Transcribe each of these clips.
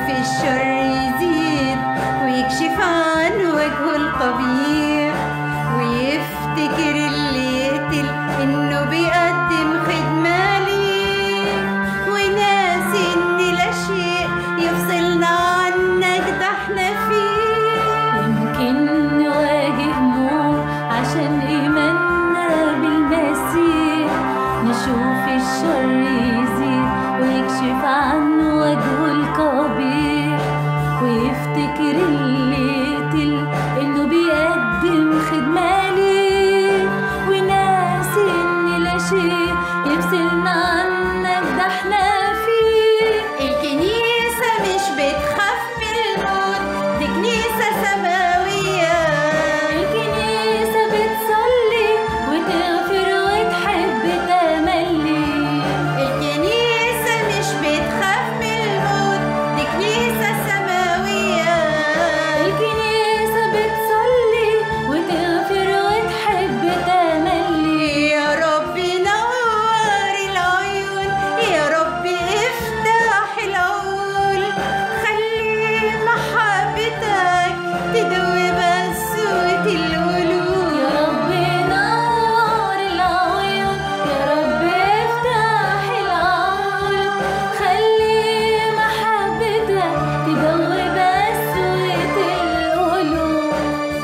نشوف الشر يزيد ويكشف عن وجهه القبيح ويفتكر اللي يقتل انه بيقدم خدمة ليك وناسي ان لا شيء يفصلنا عنك ده احنا فيه يمكن نواجه نور عشان إيماننا بالمسيح نشوف الشر يزيد ويكشف عن وجهه القبيح ويفتكر اللي يقتل إنه بيقدم خدمة ليه وناسي إن لا شيء يفصلنا عنك ده احنا فيه الكنيسة مش بتخاف من الموت دي كنيسة سماوية الكنيسة بتصلي وتغفر وتحب تملي الكنيسة مش بتخاف من الموت دي كنيسة سماوية الكنيسة بتصلي وتغفر وتحب تملي يا رب نور العيون يا رب افتح العقول خلي محبتك تدوي بسوة القلوب يا رب نور العيون يا رب افتح العقول خلي محبتك تدوي بسوة القلوب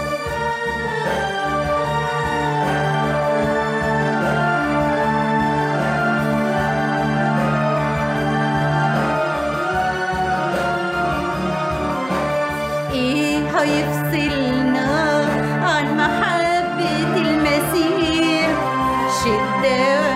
ايه هيفصلنا عن محبة المسيح شدة